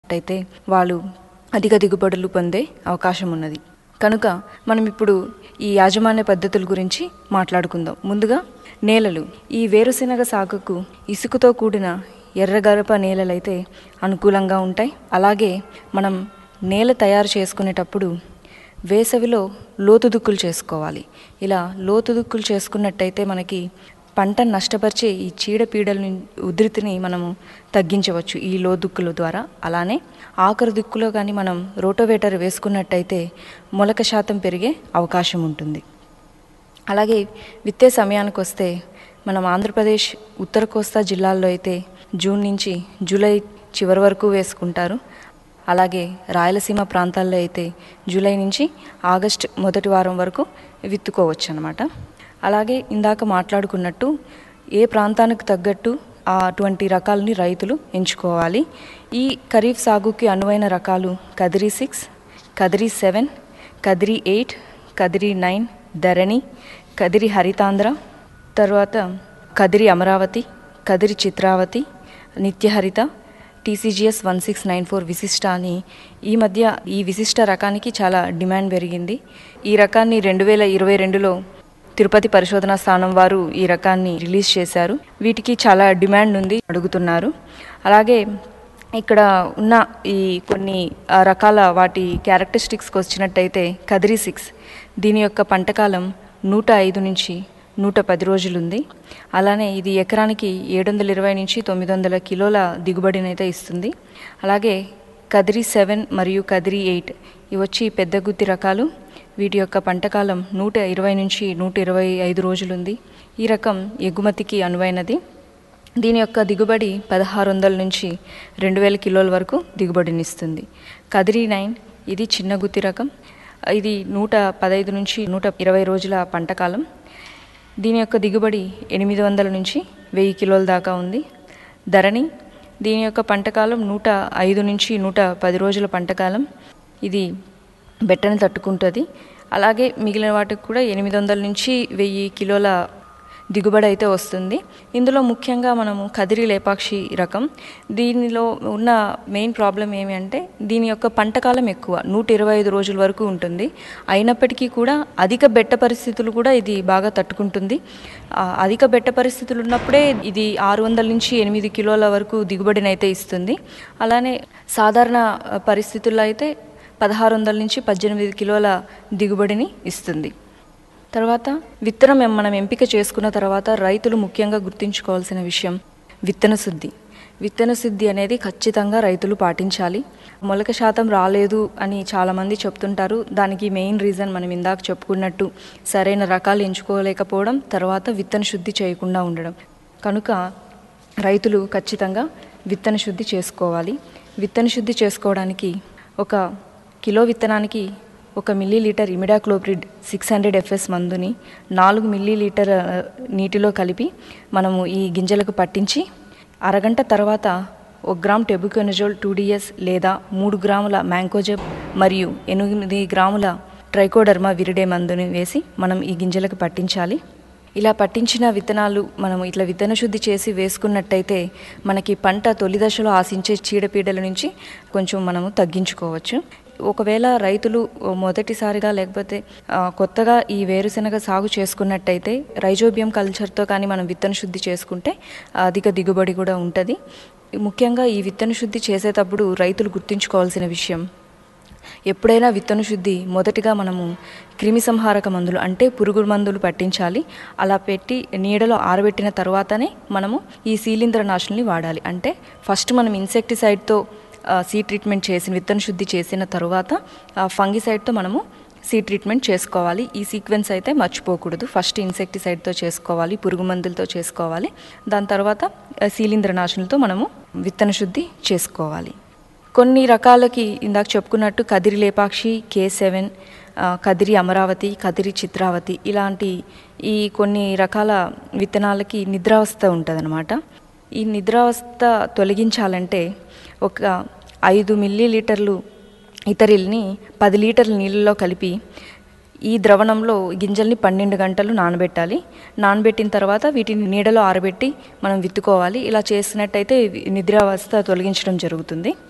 చేసుకున్నట్టయితే వాళ్ళు అధిక దిగుబడులు పొందే అవకాశం ఉన్నది కనుక మనం ఇప్పుడు ఈ యాజమాన్య పద్ధతుల గురించి మాట్లాడుకుందాం ముందుగా నేలలు ఈ వేరుశెనగ సాగుకు ఇసుకతో కూడిన ఎర్రగరప నేలలైతే అనుకూలంగా ఉంటాయి అలాగే మనం నేల తయారు చేసుకునేటప్పుడు వేసవిలో లోతు దుక్కులు చేసుకోవాలి ఇలా లోతు దుక్కులు చేసుకున్నట్టయితే మనకి పంట నష్టపరిచే ఈ చీడపీడల నుం- ఉధృతిని మనము తగ్గించవచ్చు ఈ లో దుక్కుల ద్వారా అలానే ఆఖరి దుక్కులో కానీ మనం రోటోవేటర్ వేసుకున్నట్టయితే మొలక శాతం పెరిగే అవకాశం ఉంటుంది అలాగే విత్తే సమయానికి వస్తే మనం ఆంధ్రప్రదేశ్ ఉత్తర కోస్తా జిల్లాల్లో అయితే జూన్ నుంచి జూలై చివరి వరకు వేసుకుంటారు అలాగే రాయలసీమ ప్రాంతాల్లో అయితే జూలై నుంచి ఆగస్ట్ మొదటి వారం వరకు విత్తుకోవచ్చు అనమాట అలాగే ఇందాక మాట్లాడుకున్నట్టు ఏ ప్రాంతానికి తగ్గట్టు ఆ అటువంటి రకాలని రైతులు ఎంచుకోవాలి ఈ ఖరీఫ్ సాగుకి అనువైన రకాలు Kadiri six Kadiri seven Kadiri eight Kadiri nine Dharani Kadiri Harithandhra తర్వాత Kadiri Amaravati Kadiri Chitravati Nityaharitha TCGS one six nine four Vishishta అని ఈ మధ్య ఈ విశిష్ట రకానికి చాలా డిమాండ్ పెరిగింది ఈ రకాన్ని రెండు వేల ఇరవై రెండులో తిరుపతి పరిశోధనా స్థానం వారు ఈ రకాన్ని రిలీజ్ చేశారు వీటికి చాలా డిమాండ్ ఉంది అడుగుతున్నారు అలాగే ఇక్కడ ఉన్న ఈ కొన్ని ఆ, రకాల వాటి క్యారెక్టరిస్టిక్స్కి వచ్చినట్టయితే కదిరి సిక్స్ దీని యొక్క పంటకాలం నూట ఐదు నుంచి నూట పది రోజులుంది అలానే ఇది ఎకరానికి ఏడు వందల ఇరవై నుంచి తొమ్మిది వందల కిలోల దిగుబడినైతే ఇస్తుంది అలాగే కదిరి సెవెన్ మరియు కదిరి ఎయిట్ ఇవి వచ్చి పెద్ద గుత్తి రకాలు వీటి యొక్క పంటకాలం నూట ఇరవై నుంచి నూట ఇరవై ఐదు రోజులుంది ఈ రకం ఎగుమతికి అనువైనది దీని యొక్క దిగుబడి పదహారు వందల నుంచి రెండు వేల కిలోల వరకు దిగుబడినిస్తుంది కదిరి నైన్ ఇది చిన్న గుత్తి రకం ఇది నూట పదహైదు నుంచి నూట ఇరవై రోజుల పంటకాలం దీని యొక్క దిగుబడి ఎనిమిది వందల నుంచి వెయ్యి కిలోల దాకా ఉంది ధరణి దీని యొక్క పంటకాలం నూట ఐదు నుంచి నూట పది రోజుల పంటకాలం ఇది బెట్టని తట్టుకుంటుంది అలాగే మిగిలిన వాటికి కూడా ఎనిమిది వందల నుంచి వెయ్యి కిలోల దిగుబడి అయితే వస్తుంది ఇందులో ముఖ్యంగా మనము కదిరి లేపాక్షి రకం దీనిలో ఉన్న మెయిన్ ప్రాబ్లం ఏమి అంటే దీని యొక్క పంటకాలం ఎక్కువ నూట ఇరవై ఐదు రోజుల వరకు ఉంటుంది అయినప్పటికీ కూడా అధిక బెట్ట పరిస్థితులు కూడా ఇది బాగా తట్టుకుంటుంది ఆ, అధిక బెట్ట పరిస్థితులు ఉన్నప్పుడే ఇది ఆరు వందల నుంచి ఎనిమిది కిలోల వరకు దిగుబడినైతే ఇస్తుంది అలానే సాధారణ ఆ, పరిస్థితుల్లో అయితే పదహారు వందల నుంచి పద్దెనిమిది కిలోల దిగుబడిని ఇస్తుంది తర్వాత విత్తనం ఎం- మనం ఎంపిక చేసుకున్న తర్వాత రైతులు ముఖ్యంగా గుర్తుంచుకోవాల్సిన విషయం విత్తన శుద్ధి విత్తన శుద్ధి అనేది ఖచ్చితంగా రైతులు పాటించాలి మొలక శాతం రాలేదు అని చాలామంది చెప్తుంటారు దానికి మెయిన్ రీజన్ మనం ఇందాక చెప్పుకున్నట్టు సరైన రకాలు ఎంచుకోలేకపోవడం తర్వాత విత్తన శుద్ధి చేయకుండా ఉండడం కనుక రైతులు ఖచ్చితంగా విత్తన శుద్ధి చేసుకోవాలి విత్తన శుద్ధి చేసుకోవడానికి ఒక కిలో విత్తనానికి ఒక millilitre imidacloprid six hundred F మందుని నాలుగు మిల్లీ లీటర్ ఆ, నీటిలో కలిపి మనము ఈ గింజలకు పట్టించి అరగంట తర్వాత ఒక గ్రామ్ టెబుకొనజోల్ టూ డిఎస్ లేదా మూడు గ్రాముల మ్యాంకోజెబ్ మరియు ఎనిమిది గ్రాముల ట్రైకోడర్మా విరిడే మందుని వేసి మనం ఈ గింజలకు పట్టించాలి ఇలా పట్టించిన విత్తనాలు మనం ఇట్లా విత్తన శుద్ధి చేసి వేసుకున్నట్టయితే మనకి పంట తొలి దశలో ఆశించే చీడపీడల నుంచి కొంచెం మనము తగ్గించుకోవచ్చు ఒకవేళ రైతులు మొదటిసారిగా లేకపోతే ఆ, కొత్తగా ఈ వేరుశెనగ సాగు చేసుకున్నట్టయితే రైజోబియం కల్చర్తో కానీ మనం విత్తన శుద్ధి చేసుకుంటే అధిక దిగుబడి కూడా ఉంటుంది ముఖ్యంగా ఈ విత్తన శుద్ధి చేసేటప్పుడు రైతులు గుర్తుంచుకోవాల్సిన విషయం ఎప్పుడైనా విత్తన శుద్ధి మొదటిగా మనము క్రిమి సంహారక మందులు అంటే పురుగు మందులు పట్టించాలి అలా పెట్టి నీడలో ఆరబెట్టిన తర్వాతనే మనము ఈ శీలింద్రనాశుల్ని వాడాలి అంటే ఫస్ట్ మనం ఇన్సెక్టిసైడ్తో సీ ట్రీట్మెంట్ చేసిన విత్తన శుద్ధి చేసిన తర్వాత ఫంగిసైడ్తో మనము సీ ట్రీట్మెంట్ చేసుకోవాలి ఈ సీక్వెన్స్ అయితే మర్చిపోకూడదు ఫస్ట్ ఇన్సెక్టిసైడ్తో చేసుకోవాలి పురుగు మందులతో చేసుకోవాలి దాని తర్వాత ఆ, శీలింద్రనాశులతో మనము విత్తన శుద్ధి చేసుకోవాలి కొన్ని రకాలకి ఇందాక చెప్పుకున్నట్టు కదిరి లేపాక్షి కే సెవెన్ కదిరి అమరావతి కదిరి చిత్రావతి ఇలాంటి ఈ కొన్ని రకాల విత్తనాలకి నిద్రావస్థ ఉంటుందన్నమాట ఈ నిద్రావస్థ తొలగించాలంటే ఒక ఐదు మిల్లీ లీటర్లు ఇతరిల్ని పది లీటర్ల నీళ్ళలో కలిపి ఈ ద్రవణంలో గింజల్ని పన్నెండు గంటలు నానబెట్టాలి నానబెట్టిన తర్వాత వీటిని నీడలో ఆరబెట్టి మనం విత్తుకోవాలి ఇలా చేసినట్టయితే నిద్రావస్థ తొలగించడం జరుగుతుంది